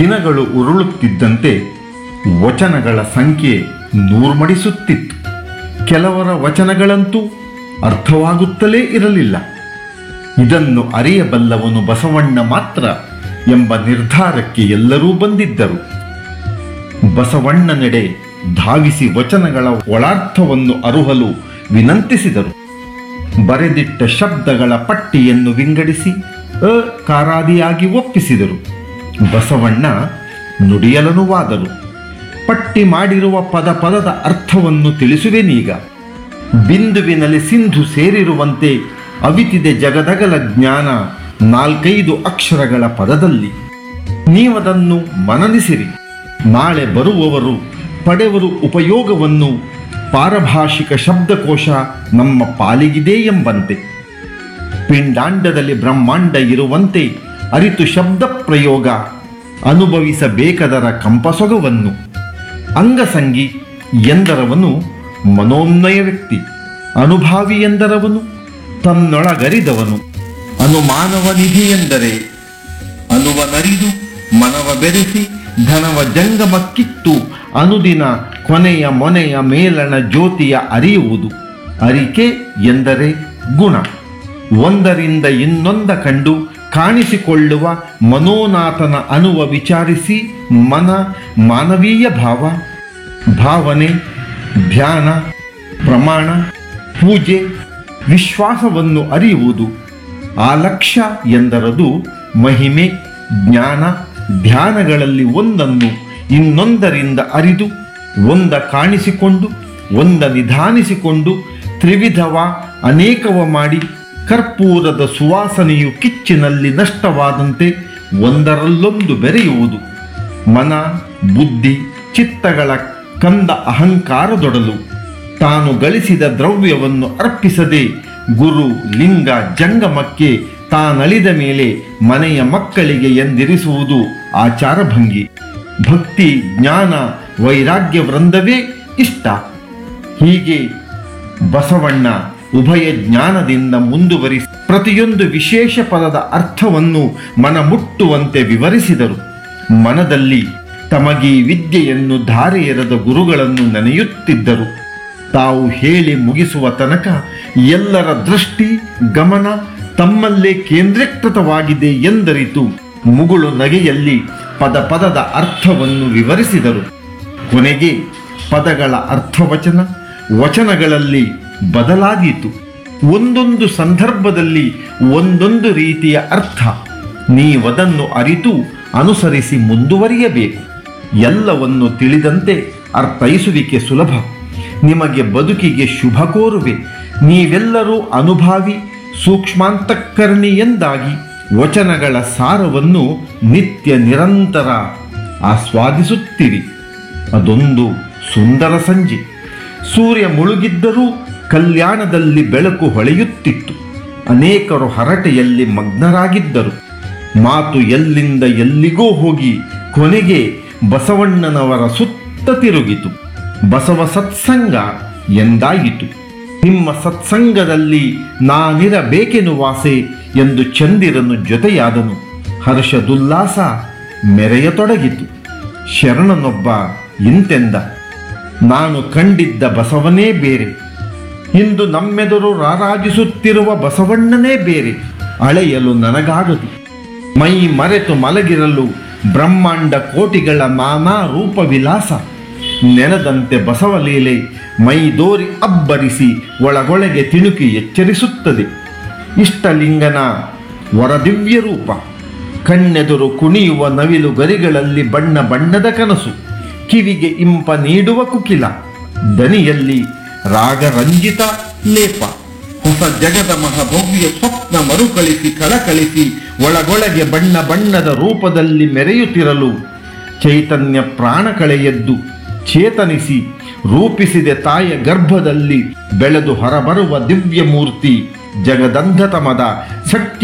ದಿನಗಳು ಉರುಳುತ್ತಿದ್ದಂತೆ ವಚನಗಳ ಸಂಖ್ಯೆ ನೂರ್ಮಡಿಸುತ್ತಿತ್ತು ಕೆಲವರ ವಚನಗಳಂತೂ ಅರ್ಥವಾಗುತ್ತಲೇ ಇರಲಿಲ್ಲ ಇದನ್ನು ಅರಿಯಬಲ್ಲವನು ಬಸವಣ್ಣ ಮಾತ್ರ ಎಂಬ ನಿರ್ಧಾರಕ್ಕೆ ಎಲ್ಲರೂ ಬಂದಿದ್ದರು ಬಸವಣ್ಣನೆಡೆ ಧಾವಿಸಿ ವಚನಗಳ ಒಳಾರ್ಥವನ್ನು ಅರುಹಲು ವಿನಂತಿಸಿದರು ಬರೆದಿಟ್ಟ ಶಬ್ದಗಳ ಪಟ್ಟಿಯನ್ನು ವಿಂಗಡಿಸಿ ಅಕಾರಾದಿಯಾಗಿ ಒಪ್ಪಿಸಿದರು ಬಸವಣ್ಣ ನುಡಿಯಲನುವಾದರು ಪಟ್ಟಿ ಮಾಡಿರುವ ಪದ ಪದದ ಅರ್ಥವನ್ನು ತಿಳಿಸುವೆನೀಗ ಬಿಂದುವಿನಲ್ಲಿ ಸಿಂಧು ಸೇರಿರುವಂತೆ ಅವಿತಿದೆ ಜಗದಗಲ ಜ್ಞಾನ ನಾಲ್ಕೈದು ಅಕ್ಷರಗಳ ಪದದಲ್ಲಿ ನೀವದನ್ನು ಮನನಿಸಿರಿ ನಾಳೆ ಬರುವವರು ಪಡೆವರು ಉಪಯೋಗವನ್ನು ಪಾರಭಾಷಿಕ ಶಬ್ದಕೋಶ ನಮ್ಮ ಪಾಲಿಗಿದೆ ಎಂಬಂತೆ ಪಿಂಡಾಂಡದಲ್ಲಿ ಬ್ರಹ್ಮಾಂಡ ಇರುವಂತೆ ಅರಿತು ಶಬ್ದ ಪ್ರಯೋಗ ಅನುಭವಿಸಬೇಕಾದರ ಕಂಪಸೊಗವನ್ನು ಅಂಗಸಂಗಿ ಎಂದರವನು ಮನೋನ್ಮಯ ವ್ಯಕ್ತಿ ಅನುಭಾವಿ ಎಂದರವನು ತನ್ನೊಳಗರಿದವನು ಅನುಮಾನವ ನಿಧಿ ಎಂದರೆ ಅನುವನರಿದು ಮನವ ಬೆರೆಸಿ ಧನವ ಜಂಗಮಕ್ಕಿತ್ತು ಅನುದಿನ ಕೊನೆಯ ಮೊನೆಯ ಮೇಲಣ ಜ್ಯೋತಿಯ ಅರಿಯುವುದು ಅರಿಕೆ ಎಂದರೆ ಗುಣ ಒಂದರಿಂದ ಇನ್ನೊಂದ ಕಂಡು ಕಾಣಿಸಿಕೊಳ್ಳುವ ಮನೋನಾಥನ ಅನುವ ವಿಚಾರಿಸಿ ಮನ ಮಾನವೀಯ ಭಾವ ಭಾವನೆ ಧ್ಯಾನ ಪ್ರಮಾಣ ಪೂಜೆ ವಿಶ್ವಾಸವನ್ನು ಅರಿಯುವುದು ಆ ಲಕ್ಷ್ಯ ಎಂದರದು ಮಹಿಮೆ ಜ್ಞಾನ ಧ್ಯಾನಗಳಲ್ಲಿ ಒಂದನ್ನು ಇನ್ನೊಂದರಿಂದ ಅರಿದು ಒಂದ ಕಾಣಿಸಿಕೊಂಡು ಒಂದ ನಿಧಾನಿಸಿಕೊಂಡು ತ್ರಿವಿಧವ ಅನೇಕವ ಮಾಡಿ ಕರ್ಪೂರದ ಸುವಾಸನೆಯು ಕಿಚ್ಚಿನಲ್ಲಿ ನಷ್ಟವಾದಂತೆ ಒಂದರಲ್ಲೊಂದು ಬೆರೆಯುವುದು ಮನ ಬುದ್ಧಿ ಚಿತ್ತಗಳ ಕಂದ ಅಹಂಕಾರದೊಡಲು ತಾನು ಗಳಿಸಿದ ದ್ರವ್ಯವನ್ನು ಅರ್ಪಿಸದೆ ಗುರು ಲಿಂಗ ಜಂಗಮಕ್ಕೆ ತಾನಳಿದ ಮೇಲೆ ಮನೆಯ ಮಕ್ಕಳಿಗೆ ಎಂದಿರಿಸುವುದು ಆಚಾರಭಂಗಿ ಭಕ್ತಿ ಜ್ಞಾನ ವೈರಾಗ್ಯ ವೃಂದವೇ ಇಷ್ಟ ಹೀಗೆ ಬಸವಣ್ಣ ಉಭಯ ಜ್ಞಾನದಿಂದ ಮುಂದುವರಿಸಿ ಪ್ರತಿಯೊಂದು ವಿಶೇಷ ಪದದ ಅರ್ಥವನ್ನು ಮನಮುಟ್ಟುವಂತೆ ವಿವರಿಸಿದರು ಮನದಲ್ಲಿ ತಮಗೀ ವಿದ್ಯೆಯನ್ನು ಧಾರೆ ಎರೆದ ಗುರುಗಳನ್ನು ನೆನೆಯುತ್ತಿದ್ದರು ತಾವು ಹೇಳಿ ಮುಗಿಸುವ ತನಕ ಎಲ್ಲರ ದೃಷ್ಟಿ ಗಮನ ತಮ್ಮಲ್ಲೇ ಕೇಂದ್ರೀಕೃತವಾಗಿದೆ ಎಂದರಿತು ಮುಗುಳು ನಗೆಯಲ್ಲಿ ಪದ ಪದದ ಅರ್ಥವನ್ನು ವಿವರಿಸಿದರು ಕೊನೆಗೆ ಪದಗಳ ಅರ್ಥವಚನ ವಚನಗಳಲ್ಲಿ ಬದಲಾದೀತು ಒಂದೊಂದು ಸಂದರ್ಭದಲ್ಲಿ ಒಂದೊಂದು ರೀತಿಯ ಅರ್ಥ ನೀವದನ್ನು ಅರಿತು ಅನುಸರಿಸಿ ಮುಂದುವರಿಯಬೇಕು ಎಲ್ಲವನ್ನು ತಿಳಿದಂತೆ ಅರ್ಥೈಸುವಿಕೆ ಸುಲಭ ನಿಮಗೆ ಬದುಕಿಗೆ ಶುಭ ಕೋರುವೆ ನೀವೆಲ್ಲರೂ ಅನುಭಾವಿ ಸೂಕ್ಷ್ಮಾಂತಃಕರಣಿ ಎಂದಾಗಿ ವಚನಗಳ ಸಾರವನ್ನು ನಿತ್ಯ ನಿರಂತರ ಆಸ್ವಾದಿಸುತ್ತಿರಿ ಅದೊಂದು ಸುಂದರ ಸಂಜೆ ಸೂರ್ಯ ಮುಳುಗಿದ್ದರೂ ಕಲ್ಯಾಣದಲ್ಲಿ ಬೆಳಕು ಹೊಳೆಯುತ್ತಿತ್ತು ಅನೇಕರು ಹರಟೆಯಲ್ಲಿ ಮಗ್ನರಾಗಿದ್ದರು ಮಾತು ಎಲ್ಲಿಂದ ಎಲ್ಲಿಗೋ ಹೋಗಿ ಕೊನೆಗೆ ಬಸವಣ್ಣನವರ ಸುತ್ತ ತಿರುಗಿತು ಬಸವ ಸತ್ಸಂಗ ಎಂದಾಯಿತು ನಿಮ್ಮ ಸತ್ಸಂಗದಲ್ಲಿ ನಾನಿರಬೇಕೆನುವಾಸೆ ಎಂದು ಚಂದಿರನು ಜೊತೆಯಾದನು ಹರ್ಷದುಲ್ಲಾಸ ಮೆರೆಯತೊಡಗಿತು ಶರಣನೊಬ್ಬ ಇಂತೆಂದ ನಾನು ಕಂಡಿದ್ದ ಬಸವನೇ ಬೇರೆ ಇಂದು ನಮ್ಮೆದುರು ರಾರಾಜಿಸುತ್ತಿರುವ ಬಸವಣ್ಣನೇ ಬೇರೆ ಅಳೆಯಲು ನನಗಾಗದು ಮೈ ಮರೆತು ಮಲಗಿರಲು ಬ್ರಹ್ಮಾಂಡ ಕೋಟಿಗಳ ನಾನಾ ರೂಪ ವಿಲಾಸ ನೆನೆದಂತೆ ಬಸವಲೀಲೆ ಮೈದೋರಿ ಅಬ್ಬರಿಸಿ ಒಳಗೊಳಗೆ ತಿಣುಕಿ ಎಚ್ಚರಿಸುತ್ತದೆ ಇಷ್ಟಲಿಂಗನ ವರದಿವ್ಯ ರೂಪ ಕಣ್ಣೆದುರು ಕುಣಿಯುವ ನವಿಲು ಗರಿಗಳಲ್ಲಿ ಬಣ್ಣ ಬಣ್ಣದ ಕನಸು ಕಿವಿಗೆ ಇಂಪ ನೀಡುವ ಕುಕಿಲ ದನಿಯಲ್ಲಿ ರಾಗರಂಜಿತ ಲೇಪ ಹೊಸ ಜಗದ ಮಹಾಭವ್ಯ ಸ್ವಪ್ನ ಮರುಕಳಿಸಿ ಕಳಕಳಿಸಿ ಒಳಗೊಳಗೆ ಬಣ್ಣ ಬಣ್ಣದ ರೂಪದಲ್ಲಿ ಮೆರೆಯುತ್ತಿರಲು ಚೈತನ್ಯ ಪ್ರಾಣ ಕಳೆಯದ್ದು ಚೇತನಿಸಿ ರೂಪಿಸಿದೆ ತಾಯ ಗರ್ಭದಲ್ಲಿ ಬೆಳೆದು ಹೊರಬರುವ ದಿವ್ಯ ಮೂರ್ತಿ ಜಗದಂಧತಮದ ಶಕ್ತಿ